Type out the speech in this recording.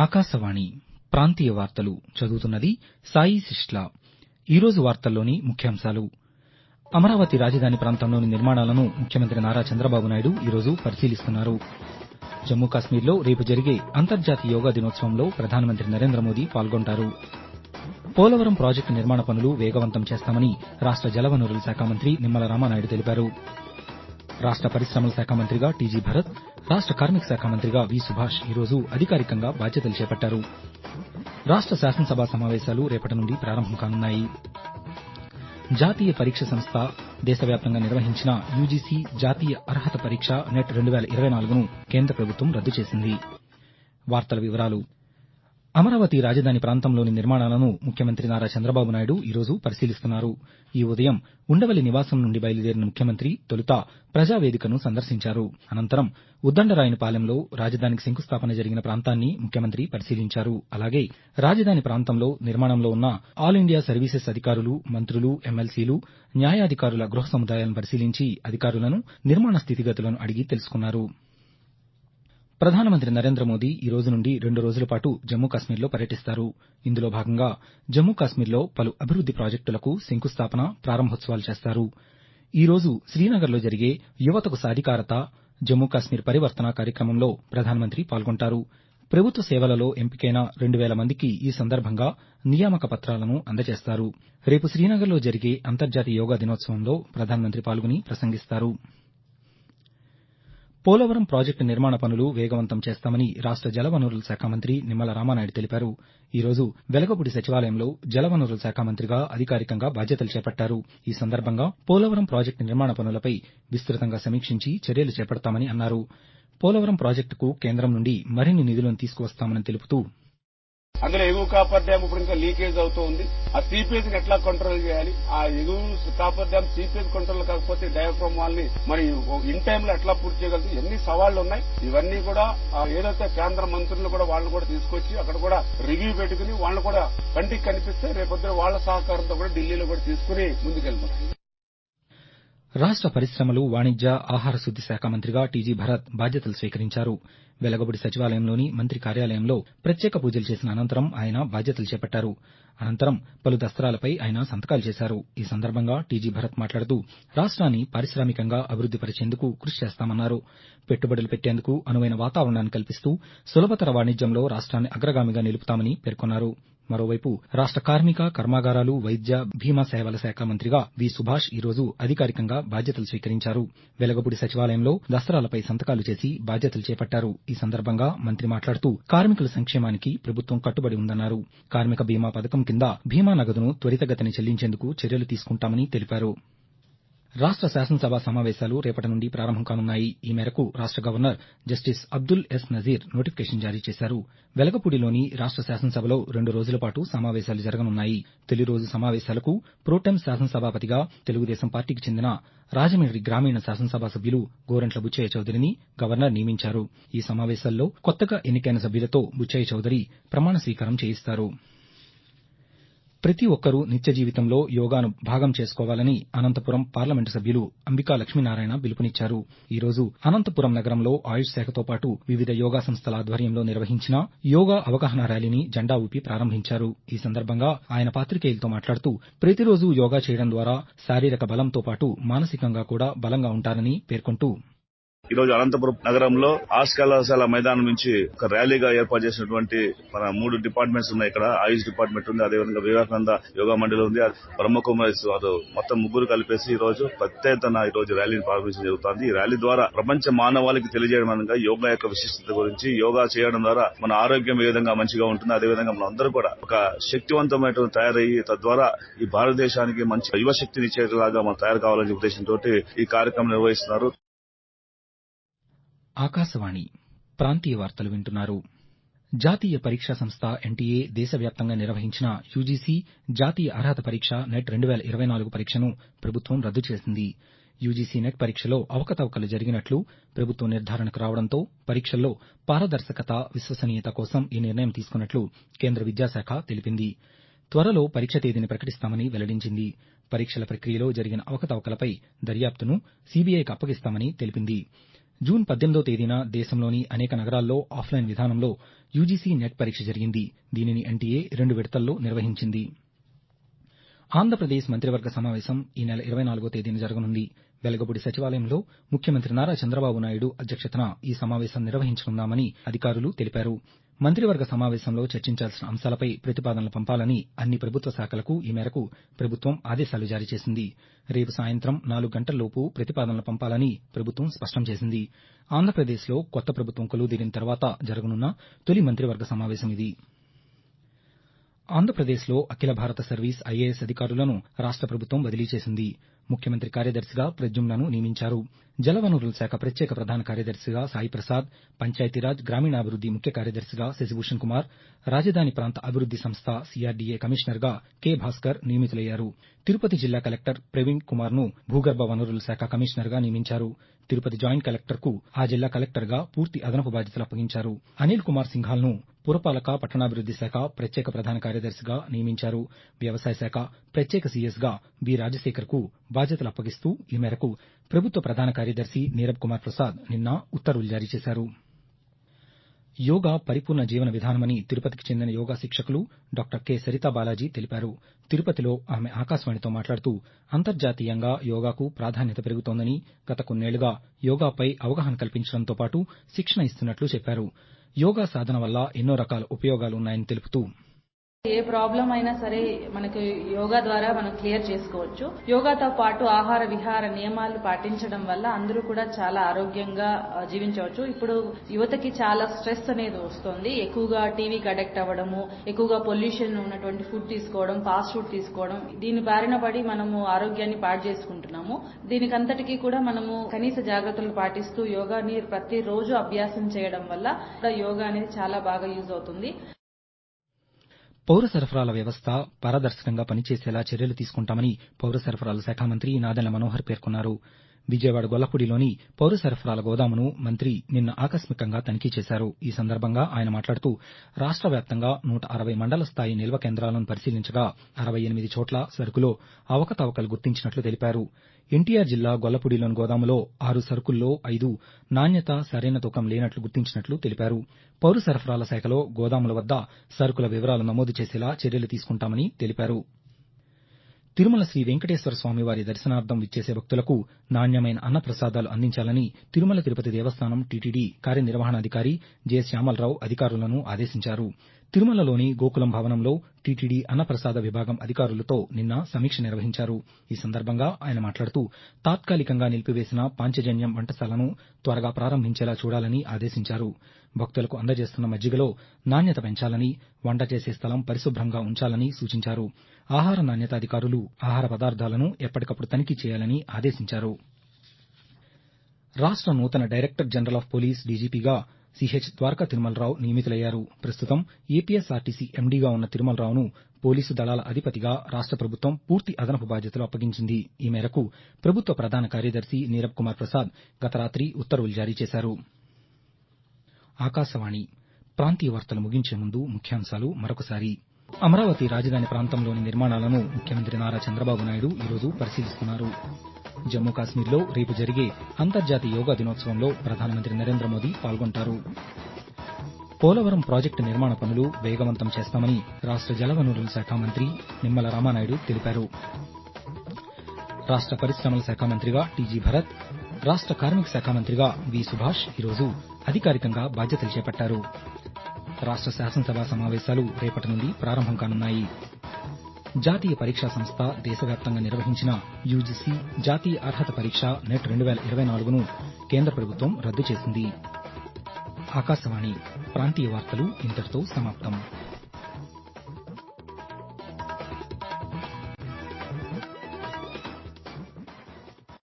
ఆకాశవాణి ప్రాంతీయ వార్తలు చదువుతున్నది సాయి శిష్లా ఈరోజు వార్తల్లోని ముఖ్యాంశాలు అమరావతి రాజధాని ప్రాంతంలోని నిర్మాణాలను ముఖ్యమంత్రి నారా చంద్రబాబు నాయుడు ఈరోజు పరిశీలిస్తున్నారు జమ్మూ కాశ్మీర్లో రేపు జరిగే అంతర్జాతీయ యోగా దినోత్సవంలో ప్రధానమంత్రి నరేంద్ర మోదీ పాల్గొంటారు పోలవరం ప్రాజెక్టు నిర్మాణ పనులు వేగవంతం చేస్తామని రాష్ట జలవనరుల శాఖ మంత్రి నిమ్మల రామానాయుడు తెలిపారు రాష్ట పరిశ్రమల శాఖ మంత్రిగా టీజీ భరత్ రాష్ట కార్మిక శాఖ మంత్రిగా వి సుభాష్ ఈరోజు అధికారికంగా బాధ్యతలు చేపట్టారు రాష్ట శాసనసభ సమావేశాలు రేపటి నుండి ప్రారంభం కానున్నాయి జాతీయ పరీక్ష సంస్థ దేశవ్యాప్తంగా నిర్వహించిన యూజీసీ జాతీయ అర్హత పరీక్ష నెట్ రెండు వేల ఇరవై నాలుగును కేంద్ర ప్రభుత్వం రద్దు చేసింది అమరావతి రాజధాని ప్రాంతంలోని నిర్మాణాలను ముఖ్యమంత్రి నారా చంద్రబాబు నాయుడు ఈరోజు పరిశీలిస్తున్నారు ఈ ఉదయం ఉండవల్లి నివాసం నుండి బయలుదేరిన ముఖ్యమంత్రి తొలుత ప్రజావేదికను సందర్శించారు అనంతరం ఉద్దండరాయునిపాలెంలో రాజధానికి శంకుస్థాపన జరిగిన ప్రాంతాన్ని ముఖ్యమంత్రి పరిశీలించారు అలాగే రాజధాని ప్రాంతంలో నిర్మాణంలో ఉన్న ఆల్ ఇండియా సర్వీసెస్ అధికారులు మంత్రులు ఎమ్మెల్సీలు న్యాయాధికారుల గృహ సముదాయాలను పరిశీలించి అధికారులను నిర్మాణ స్థితిగతులను అడిగి తెలుసుకున్నారు ప్రధానమంత్రి నరేంద్ర మోదీ ఈ రోజు నుండి రెండు రోజుల పాటు జమ్మూ కాశ్మీర్లో పర్యటిస్తారు ఇందులో భాగంగా జమ్మూ కాశ్మీర్లో పలు అభివృద్ది ప్రాజెక్టులకు శంకుస్థాపన ప్రారంభోత్సవాలు చేస్తారు ఈ రోజు శ్రీనగర్లో జరిగే యువతకు సాధికారత జమ్మూ కాశ్మీర్ పరివర్తన కార్యక్రమంలో ప్రధానమంత్రి పాల్గొంటారు ప్రభుత్వ సేవలలో ఎంపికైన రెండు వేల మందికి ఈ సందర్భంగా నియామక పత్రాలను అందజేస్తారు రేపు శ్రీనగర్లో జరిగే అంతర్జాతీయ యోగా దినోత్సవంలో ప్రధానమంత్రి పాల్గొని ప్రసంగిస్తారు పోలవరం ప్రాజెక్టు నిర్మాణ పనులు వేగవంతం చేస్తామని రాష్ట జలవనరుల శాఖ మంత్రి నిమ్మల రామానాయుడు తెలిపారు ఈ రోజు వెలగపూడి సచివాలయంలో జలవనరుల శాఖ మంత్రిగా అధికారికంగా బాధ్యతలు చేపట్టారు ఈ సందర్భంగా పోలవరం ప్రాజెక్టు నిర్మాణ పనులపై విస్తృతంగా సమీక్షించి చర్యలు చేపడతామని అన్నారు పోలవరం ప్రాజెక్టుకు కేంద్రం నుండి మరిన్ని నిధులను తీసుకువస్తామని తెలుపుతూ అందులో ఎగువ కాపర్ డ్యామ్ ఇప్పుడు ఇంకా లీకేజ్ అవుతూ ఉంది ఆ సీపేజ్ ని ఎట్లా కంట్రోల్ చేయాలి ఆ ఎగువ కాపర్ డ్యామ్ సీపేజ్ కంట్రోల్ కాకపోతే డయాఫ్రమ్ వాల్ ని మరి ఇన్ టైమ్ లో ఎట్లా పూర్తి చేయగలదు ఎన్ని సవాళ్లు ఉన్నాయి ఇవన్నీ కూడా ఏదైతే కేంద్ర మంత్రులు కూడా వాళ్ళు కూడా తీసుకొచ్చి అక్కడ కూడా రివ్యూ పెట్టుకుని వాళ్ళు కూడా కంటికి కనిపిస్తే రేపొద్దున వాళ్ళ సహకారంతో కూడా ఢిల్లీలో కూడా తీసుకుని ముందుకెళ్తారు రాష్ట పరిశ్రమలు వాణిజ్య ఆహార శుద్ది శాఖ మంత్రిగా టీజీ భరత్ బాధ్యతలు స్వీకరించారు వెలగపూడి సచివాలయంలోని మంత్రి కార్యాలయంలో ప్రత్యేక పూజలు చేసిన అనంతరం ఆయన బాధ్యతలు చేపట్టారు అనంతరం పలు దస్త్రాలపై ఆయన సంతకాలు చేశారు ఈ సందర్భంగా టీజీ భరత్ మాట్లాడుతూ రాష్ట్రాన్ని పారిశ్రామికంగా అభివృద్ది పరిచేందుకు కృషి చేస్తామన్నారు పెట్టుబడులు పెట్టేందుకు అనువైన వాతావరణాన్ని కల్పిస్తూ సులభతర వాణిజ్యంలో రాష్ట్రాన్ని అగ్రగామిగా నిలుపుతామని పేర్కొన్నారు మరోవైపు రాష్ట కార్మిక కర్మాగారాలు వైద్య బీమా సేవల శాఖ మంత్రిగా వి సుభాష్ ఈరోజు అధికారికంగా బాధ్యతలు స్వీకరించారు వెలగపూడి సచివాలయంలో దస్త్రాలపై సంతకాలు చేసి బాధ్యతలు చేపట్టారు ఈ సందర్భంగా మంత్రి మాట్లాడుతూ కార్మికుల సంక్షేమానికి ప్రభుత్వం కట్టుబడి ఉందన్నారు కార్మిక బీమా పథకం కింద బీమా నగదును త్వరితగతిన చెల్లించేందుకు చర్యలు తీసుకుంటామని తెలిపారు రాష్ట శాసనసభ సమావేశాలు రేపటి నుండి ప్రారంభం కానున్నాయి ఈ మేరకు రాష్ట governor justice Abdul S Nazeer notification జారీ చేశారు వెలగపూడిలోని రాష్ట శాసనసభలో రెండు రోజుల పాటు సమావేశాలు జరగనున్నాయి తొలి రోజు సమావేశాలకు ప్రోటెం శాసనసభాపతిగా తెలుగుదేశం పార్టీకి చెందిన రాజమండ్రి గ్రామీణ శాసనసభ సభ్యులు గోరంట్ల బుచ్చయ్య చౌదరిని గవర్నర్ నియమించారు ఈ సమావేశాల్లో కొత్తగా ఎన్నికైన సభ్యులతో బుచ్చయ్య చౌదరి ప్రమాణ స్వీకారం చేయిస్తారు ప్రతి ఒక్కరూ నిత్య జీవితంలో యోగాను భాగం చేసుకోవాలని అనంతపురం పార్లమెంటు సభ్యులు అంబికా లక్ష్మీనారాయణ పిలుపునిచ్చారు ఈ రోజు అనంతపురం నగరంలో ఆయుష్ శాఖతో పాటు వివిధ యోగా సంస్థల ఆధ్వర్యంలో నిర్వహించిన యోగా అవగాహన ర్యాలీని జెండా ఊపి ప్రారంభించారు ఈ సందర్భంగా ఆయన పాతికేయులతో మాట్లాడుతూ ప్రతిరోజు యోగా చేయడం ద్వారా శారీరక బలంతో పాటు మానసికంగా కూడా బలంగా ఉంటారని పేర్కొంటూ ఈ రోజు అనంతపురం నగరంలో ఆర్ట్స్ కళాశాల మైదానం నుంచి ఒక ర్యాలీగా ఏర్పాటు చేసినటువంటి మన మూడు డిపార్ట్మెంట్స్ ఉన్నాయి ఇక్కడ ఆయుష్ డిపార్ట్మెంట్ ఉంది అదేవిధంగా వివేకానంద యోగా మండలి ఉంది బ్రహ్మకుమారి మొత్తం ముగ్గురు కలిపేసి ఈ రోజు ప్రత్యేకన ఈ రోజు ర్యాలీని ప్రారంభించడం జరుగుతుంది ఈ ర్యాలీ ద్వారా ప్రపంచ మానవాళికి తెలియజేయడం అనగా యోగా యొక్క విశిష్టత గురించి యోగా చేయడం ద్వారా మన ఆరోగ్యం ఏ విధంగా మంచిగా ఉంటుంది అదేవిధంగా మనం అందరూ కూడా ఒక శక్తివంతమైన తయారయ్యి తద్వారా ఈ భారతదేశానికి మంచి యువశక్తిని ఇచ్చేలాగా మనం తయారు కావాలనే ఉద్దేశంతో ఈ కార్యక్రమం నిర్వహిస్తున్నారు ఆకాశవాణి ప్రాంతీయ వార్తలు వింటున్నారు జాతీయ పరీక్షా సంస్థ ఎన్టీఏ దేశవ్యాప్తంగా నిర్వహించిన యూజీసీ జాతీయ అర్హత పరీక్ష నెట్ రెండు వేల ఇరవై నాలుగు పరీక్షను ప్రభుత్వం రద్దు చేసింది యూజీసీ నెట్ పరీక్షలో అవకతవకలు జరిగినట్లు ప్రభుత్వం నిర్ధారణకు రావడంతో పరీక్షల్లో పారదర్శకత విశ్వసనీయత కోసం ఈ నిర్ణయం తీసుకున్నట్లు కేంద్ర విద్యాశాఖ తెలిపింది త్వరలో పరీక్ష తేదీని ప్రకటిస్తామని వెల్లడించింది పరీక్షల ప్రక్రియలో జరిగిన అవకతవకలపై దర్యాప్తును సీబీఐకి అప్పగిస్తామని తెలిపింది జూన్ పద్దెనిమిదో తేదీన దేశంలోని అనేక నగరాల్లో ఆఫ్లైన్ విధానంలో యూజీసీ నెట్ పరీక్ష జరిగింది దీనిని ఎన్టీఏ రెండు విడతల్లో నిర్వహించింది ఆంధ్రప్రదేశ్ మంత్రివర్గ సమావేశం ఈ నెల ఇరవై నాలుగో తేదీన జరగనుంది వెలగపూడి సచివాలయంలో ముఖ్యమంత్రి నారా చంద్రబాబు నాయుడు అధ్యక్షతన ఈ సమావేశం నిర్వహించనున్నామని అధికారులు తెలిపారు మంత్రివర్గ సమావేశంలో చర్చించాల్సిన అంశాలపై ప్రతిపాదనలు పంపాలని అన్ని ప్రభుత్వ శాఖలకు ఈ మేరకు ప్రభుత్వం ఆదేశాలు జారీ చేసింది రేపు సాయంత్రం నాలుగు గంటల్లోపు ప్రతిపాదనలు పంపాలని ప్రభుత్వం స్పష్టం చేసింది ఆంధ్రప్రదేశ్లో కొత్త ప్రభుత్వం కొలువుదీరిన తర్వాత జరగనున్న తొలి మంత్రివర్గ సమావేశం ఇది ఆంధ్రప్రదేశ్లో అఖిల భారత సర్వీస్ ఐఏఎస్ అధికారులను రాష్ట ప్రభుత్వం బదిలీ చేసింది ముఖ్యమంత్రి కార్యదర్శిగా ప్రద్యుమ్నను నియమించారు జలవనరుల శాఖ ప్రత్యేక ప్రధాన కార్యదర్శిగా సాయి ప్రసాద్ పంచాయతీరాజ్ గ్రామీణాభివృద్ది ముఖ్య కార్యదర్శిగా శశిభూషణ్ కుమార్ రాజధాని ప్రాంత అభివృద్ది సంస్థ సీఆర్డీఏ కమిషనర్గా కె భాస్కర్ నియమితులయ్యారు తిరుపతి జిల్లా కలెక్టర్ ప్రవీణ్ కుమార్ను భూగర్భ వనరుల శాఖ కమిషనర్గా నియమించారు తిరుపతి జాయింట్ కలెక్టర్కు ఆ జిల్లా కలెక్టర్గా పూర్తి అదనపు బాధ్యతలు అప్పగించారు అనిల్ కుమార్ సింఘాల్ను పురపాలక పట్టణాభివృద్ది శాఖ ప్రత్యేక ప్రధాన కార్యదర్శిగా నియమించారు వ్యవసాయ శాఖ ప్రత్యేక సీఎస్గా బి రాజశేఖర్కు బాధ్యతలు అప్పగిస్తూ ఈ మేరకు ప్రభుత్వ ప్రధాన కార్యదర్శి నీరబ్ కుమార్ ప్రసాద్ నిన్న ఉత్తర్వులు జారీ చేశారు యోగా పరిపూర్ణ జీవన విధానమని తిరుపతికి చెందిన యోగా శిక్షకులు డాక్టర్ కె సరితా బాలాజీ తెలిపారు తిరుపతిలో ఆమె ఆకాశవాణితో మాట్లాడుతూ అంతర్జాతీయంగా యోగాకు ప్రాధాన్యత పెరుగుతోందని గత కొన్నేళ్లుగా యోగాపై అవగాహన కల్పించడంతో పాటు శిక్షణ ఇస్తున్నట్లు చెప్పారు యోగా సాధన వల్ల ఎన్నో రకాల ఉపయోగాలు ఉన్నాయని తెలుపుతూ ఏ ప్రాబ్లం అయినా సరే మనకు యోగా ద్వారా మనం క్లియర్ చేసుకోవచ్చు యోగాతో పాటు ఆహార విహార నియమాలు పాటించడం వల్ల అందరూ కూడా చాలా ఆరోగ్యంగా ఆ, జీవించవచ్చు ఇప్పుడు యువతకి చాలా స్ట్రెస్ అనేది వస్తుంది ఎక్కువగా టీవీకి అడెక్ట్ అవ్వడము ఎక్కువగా పొల్యూషన్ ఉన్నటువంటి ఫుడ్ తీసుకోవడం ఫాస్ట్ ఫుడ్ తీసుకోవడం దీని బారిన పడి మనము ఆరోగ్యాన్ని పాడు చేసుకుంటున్నాము దీనికంతటికీ కూడా మనము కనీస జాగ్రత్తలు పాటిస్తూ యోగాని ప్రతిరోజు అభ్యాసం చేయడం వల్ల కూడా యోగా అనేది చాలా బాగా యూజ్ అవుతుంది పౌర సరఫరాల వ్యవస్థ పారదర్శకంగా పనిచేసేలా చర్యలు తీసుకుంటామని పౌర సరఫరాల శాఖ మంత్రి నాదెండ్ల మనోహర్ పేర్కొన్నారు విజయవాడ గొల్లపూడిలోని పౌర సరఫరాల గోదామును మంత్రి నిన్న ఆకస్మికంగా తనిఖీ చేశారు ఈ సందర్భంగా ఆయన మాట్లాడుతూ రాష్ట వ్యాప్తంగా నూట అరవై మండల స్థాయి నిల్వ కేంద్రాలను పరిశీలించగా అరవై ఎనిమిది చోట్ల సరుకులో అవకతవకలు గుర్తించినట్లు తెలిపారు ఎన్టీఆర్ జిల్లా గొల్లపూడిలోని గోదాములో ఆరు సరుకుల్లో ఐదు నాణ్యత సరైన తూకం లేనట్లు గుర్తించినట్లు తెలిపారు పౌర సరఫరాల శాఖలో గోదాముల వద్ద సరుకుల వివరాలు నమోదు చేసేలా చర్యలు తీసుకుంటామని తెలిపారు తిరుమల శ్రీ వెంకటేశ్వర స్వామివారి దర్శనార్థం విచ్చేసే భక్తులకు నాణ్యమైన అన్నప్రసాదాలు అందించాలని తిరుమల తిరుపతి దేవస్థానం టీటీడీ కార్యనిర్వహణాధికారి జె శ్యామలరావు అధికారులను ఆదేశించారు తిరుమలలోని గోకులం భవనంలో టీటీడీ అన్నప్రసాద విభాగం అధికారులతో నిన్న సమీక్ష నిర్వహించారు ఈ సందర్భంగా ఆయన మాట్లాడుతూ తాత్కాలికంగా నిలిపివేసిన పాంచజన్యం వంటశాలను త్వరగా ప్రారంభించేలా చూడాలని ఆదేశించారు భక్తులకు అందజేస్తున్న మజ్జిగలో నాణ్యత పెంచాలని వంట చేసే స్థలం పరిశుభ్రంగా ఉంచాలని సూచించారు ఆహార నాణ్యత అధికారులు ఆహార పదార్థాలను ఎప్పటికప్పుడు తనిఖీ చేయాలని ఆదేశించారు రాష్ట నూతన డైరెక్టర్ జనరల్ ఆఫ్ పోలీస్ డీజీపీగా సిహెచ్ ద్వారకా తిరుమలరావు నియమితులయ్యారు ప్రస్తుతం ఏపీఎస్ఆర్టీసీ ఎండీగా ఉన్న తిరుమలరావును పోలీసు దళాల అధిపతిగా రాష్ట ప్రభుత్వం పూర్తి అదనపు బాధ్యతలు అప్పగించింది ఈ మేరకు ప్రభుత్వ ప్రధాన కార్యదర్శి నీరబ్ కుమార్ ప్రసాద్ గత రాత్రి ఉత్తర్వులు జారీ చేశారు ఆకాశవాణి ప్రాంతీయ వార్తలు ముగించే ముందు ముఖ్యాంశాలు మరొకసారి అమరావతి రాజధాని ప్రాంతంలోని నిర్మాణాలను ముఖ్యమంత్రి నారా చంద్రబాబు నాయుడు ఈరోజు పరిశీలిస్తున్నారు జమ్మూ కాశ్మీర్లో రేపు జరిగే అంతర్జాతీయ యోగా దినోత్సవంలో ప్రధానమంత్రి నరేంద్ర మోదీ పాల్గొంటారు పోలవరం ప్రాజెక్టు నిర్మాణ పనులు వేగవంతం చేస్తామని రాష్ట జలవనరుల శాఖ మంత్రి నిమ్మల రామానాయుడు తెలిపారు రాష్ట పరిశ్రమల శాఖ మంత్రిగా టీజీ భరత్ రాష్ట కార్మిక శాఖ మంత్రిగా వి సుభాష్ ఈరోజు అధికారికంగా బాధ్యతలు చేపట్టారు రాష్ట శాసనసభ సమావేశాలు రేపటి నుండి ప్రారంభం కానున్నాయి జాతీయ పరీక్షా సంస్థ దేశవ్యాప్తంగా నిర్వహించిన యూజీసీ జాతీయ అర్హత పరీక్ష నెట్ రెండు వేల ఇరవై నాలుగును కేంద్ర ప్రభుత్వం రద్దు చేసింది ఆకాశవాణి ప్రాంతీయ వార్తలు ఇంతటితో సమాప్తం